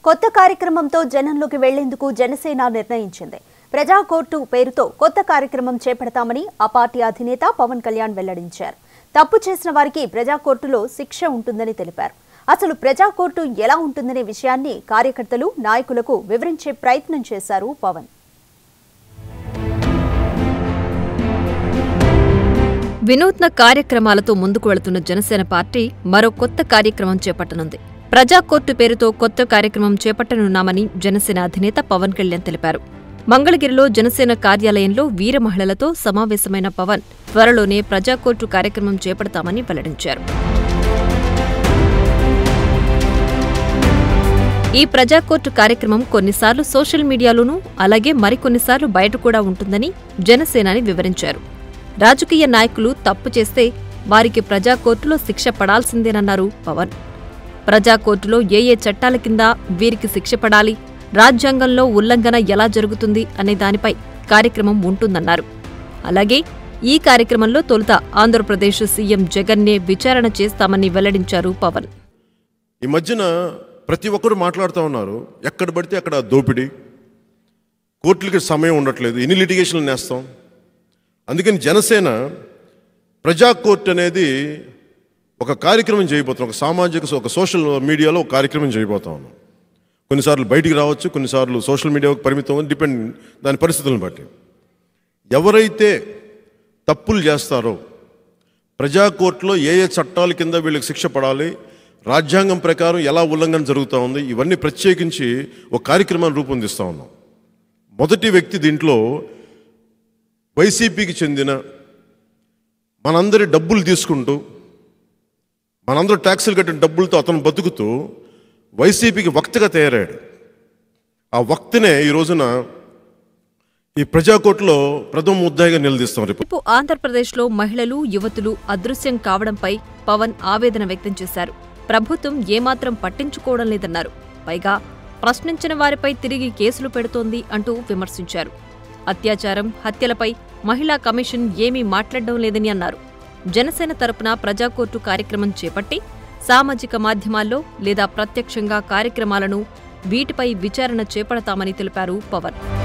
కొత్త కార్యక్రమంతో జనంలోకి వెళ్లేందుకు జనసేన నిర్ణయించింది ప్రజా కోర్టు పేరుతో కొత్త కార్యక్రమం చేపడతామని ఆ పార్టీ అధినేత పవన్ కళ్యాణ్ వెల్లడించారు తప్పు చేసిన వారికి ప్రజా కోర్టులో శిక్ష ఉంటుందని తెలిపారు అసలు ప్రజా కోర్టు ఎలా ఉంటుందనే విషయాన్ని కార్యకర్తలు నాయకులకు వివరించే ప్రయత్నం చేశారు పవన్ వినూత్న కార్యక్రమాలతో ముందుకు వెళుతున్న జనసేన పార్టీ మరో కొత్త కార్యక్రమం చేపట్టనుంది ప్రజా కోర్టు పేరుతో కొత్త కార్యక్రమం చేపట్టనున్నామని జనసేన అధినేత పవన్ కళ్యాణ్ తెలిపారు మంగళగిరిలో జనసేన కార్యాలయంలో వీర మహిళలతో సమావేశమైన పవన్ త్వరలోనే ప్రజా కోర్టు కార్యక్రమం చేపడతామని వెల్లడించారు ఈ ప్రజా కోర్టు కార్యక్రమం కొన్నిసార్లు సోషల్ మీడియాలోనూ అలాగే మరికొన్నిసార్లు బయట కూడా ఉంటుందని జనసేనాని వివరించారు రాజకీయ నాయకులు తప్పు చేస్తే వారికి ప్రజా కోర్టులో శిక్ష పడాల్సిందేనన్నారు పవన్ ప్రజా కోర్టులో ఏ ఏ చట్టాల కింద వీరికి శిక్ష పడాలి రాజ్యాంగంలో ఉల్లంఘన ఎలా జరుగుతుంది అనే దానిపై కార్యక్రమం ఉంటుందన్నారు అలాగే ఈ కార్యక్రమంలో తొలుత ఆంధ్రప్రదేశ్ సీఎం జగన్నే విచారణ చేస్తామని వెల్లడించారు పవన్ ఈ మధ్యన ప్రతి ఒక్కరు మాట్లాడుతూ ఉన్నారు ఎక్కడ పడితే అక్కడ దోపిడీ కోర్టులకి సమయం ఉండట్లేదు ఎన్ని లిటిగేషన్లు నేస్తాం అందుకని జనసేన ప్రజా కోర్టు అనేది ఒక కార్యక్రమం చేయబోతున్నాం ఒక సామాజిక ఒక సోషల్ మీడియాలో ఒక కార్యక్రమం చేయబోతా ఉన్నాం కొన్నిసార్లు బయటికి రావచ్చు కొన్నిసార్లు సోషల్ మీడియాకు పరిమితం డిపెండ్ దాని పరిస్థితులను బట్టి ఎవరైతే తప్పులు చేస్తారో ప్రజా కోర్టులో ఏ ఏ చట్టాల కింద వీళ్ళకి శిక్ష పడాలి రాజ్యాంగం ప్రకారం ఎలా ఉల్లంఘన జరుగుతూ ఉంది ఇవన్నీ ప్రత్యేకించి ఒక కార్యక్రమాన్ని రూపొందిస్తూ ఉన్నాం మొదటి వ్యక్తి దీంట్లో వైసీపీకి చెందిన మనందరి డబ్బులు తీసుకుంటూ మనందరూ ట్యాక్సులు కట్టిన డబ్బులతో అతను బతుకుతూ వైసీపీకి వక్తగా తయారాడు ఆ వక్తనే ఈ రోజున ఈ ప్రజాకోర్టులో ప్రథమ ముద్దాయిగా నిలదీస్తాం రేపు రేపు ఆంధ్రప్రదేశ్లో మహిళలు యువతులు అదృశ్యం కావడంపై పవన్ ఆవేదన వ్యక్తం చేశారు ప్రభుత్వం ఏమాత్రం పట్టించుకోవడం లేదన్నారు పైగా ప్రశ్నించిన వారిపై తిరిగి కేసులు పెడుతోంది అంటూ విమర్శించారు అత్యాచారం హత్యలపై మహిళా కమిషన్ ఏమీ మాట్లాడడం లేదని అన్నారు జనసేన తరపున ప్రజాకోర్టు కార్యక్రమం చేపట్టి సామాజిక మాధ్యమాల్లో లేదా ప్రత్యక్షంగా కార్యక్రమాలను వీటిపై విచారణ చేపడతామని తెలిపారు పవన్